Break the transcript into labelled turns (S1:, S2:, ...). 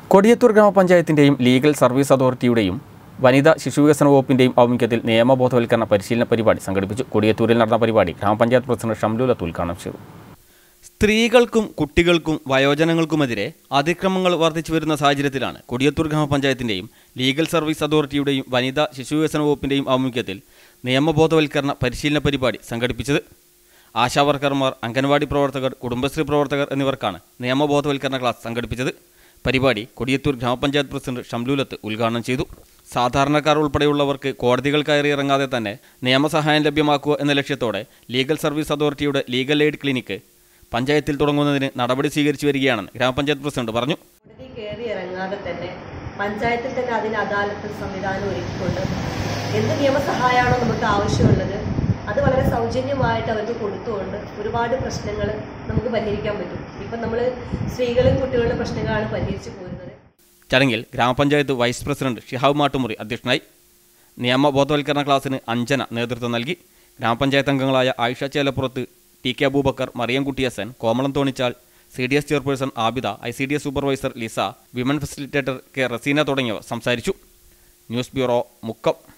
S1: കൊടിയത്തൂർ ഗ്രാമപഞ്ചായത്തിൻ്റെയും legal service അതോറിറ്റിയുടെയും വനിതാ ശിശുവികസന വകുപ്പിൻ്റെയും ആഭിമുഖ്യത്തിൽ നിയമബോധവൽക്കരണ പരിശീലന പരിപാടി സംഘടിപ്പിച്ചു കൊടിയത്തൂരിൽ നടന്ന പരിപാടി ഗ്രാമപഞ്ചായത്ത് പ്രസിഡന്റ് ഷംലൂലത്ത് ഉദ്ഘാടനം ചെയ്തു സ്ത്രീകൾക്കും കുട്ടികൾക്കും വയോജനങ്ങൾക്കുമെതിരെ അതിക്രമങ്ങൾ വർദ്ധിച്ചു വരുന്ന സാഹചര്യത്തിലാണ് കൊടിയത്തൂർ ഗ്രാമപഞ്ചായത്തിൻ്റെയും ലീഗൽ സർവീസ് അതോറിറ്റിയുടെയും വനിതാ ശിശുവികസന വകുപ്പിൻ്റെയും ആഭിമുഖ്യത്തിൽ നിയമബോധവൽക്കരണ പരിശീലന പരിപാടി സംഘടിപ്പിച്ചത് ആശാവർക്കർമാർ അംഗൻവാടി പ്രവർത്തകർ കുടുംബശ്രീ പ്രവർത്തകർ എന്നിവർക്കാണ് നിയമബോധവൽക്കരണ ക്ലാസ് സംഘടിപ്പിച്ചത് പരിപാടി കൊടിയത്തൂർ ഗ്രാമപഞ്ചായത്ത് പ്രസിഡന്റ് ഷംലൂലത്ത് ഉദ്ഘാടനം ചെയ്തു സാധാരണക്കാർ ഉൾപ്പെടെയുള്ളവർക്ക് കോടതികൾ കയറി ഇറങ്ങാതെ തന്നെ നിയമസഹായം ലഭ്യമാക്കുക എന്ന ലക്ഷ്യത്തോടെ ലീഗൽ സർവീസ് അതോറിറ്റിയുടെ ലീഗൽ എയ്ഡ് ക്ലിനിക്ക് പഞ്ചായത്തിൽ തുടങ്ങുന്നതിന് നടപടി സ്വീകരിച്ചു വരികയാണെന്ന് ഗ്രാമപഞ്ചായത്ത് പ്രസിഡന്റ് പറഞ്ഞു
S2: കോടതി കയറി ഇറങ്ങാതെ തന്നെ പഞ്ചായത്തിൽ തന്നെ അതിന് അദാലത്ത് സംവിധാനം ഒരുക്കിക്കൊണ്ട് എന്ത് നിയമസഹായമാണോ നമുക്ക് ആവശ്യമുള്ളത് അത് വളരെ സൗജന്യമായിട്ട് അവർക്ക് കൊടുത്തുകൊണ്ട് ഒരുപാട് പ്രശ്നങ്ങൾ നമുക്ക് പരിഹരിക്കാൻ പറ്റും ഇപ്പം നമ്മൾ സ്ത്രീകളും കുട്ടികളുടെ പ്രശ്നങ്ങളാണ് പരിഹരിച്ചു പോരുന്നത്
S1: ചടങ്ങിൽ ഗ്രാമപഞ്ചായത്ത് വൈസ് പ്രസിഡന്റ് ഷിഹാബ് മാട്ടുമുറി അധ്യക്ഷനായി നിയമ ബോധവൽക്കരണ ക്ലാസ്സിന് അഞ്ജന നേതൃത്വം നൽകി ഗ്രാമപഞ്ചായത്ത് അംഗങ്ങളായ Ayisha Chelappurath T K Aboobacker Mariyam Kuttiyasan Komalam Thonichal C D S chairperson Abida I C D S supervisor Lisa women facilitator K Raseena തുടങ്ങിയവർ സംസാരിച്ചു ന്യൂസ് ബ്യൂറോ മുക്കം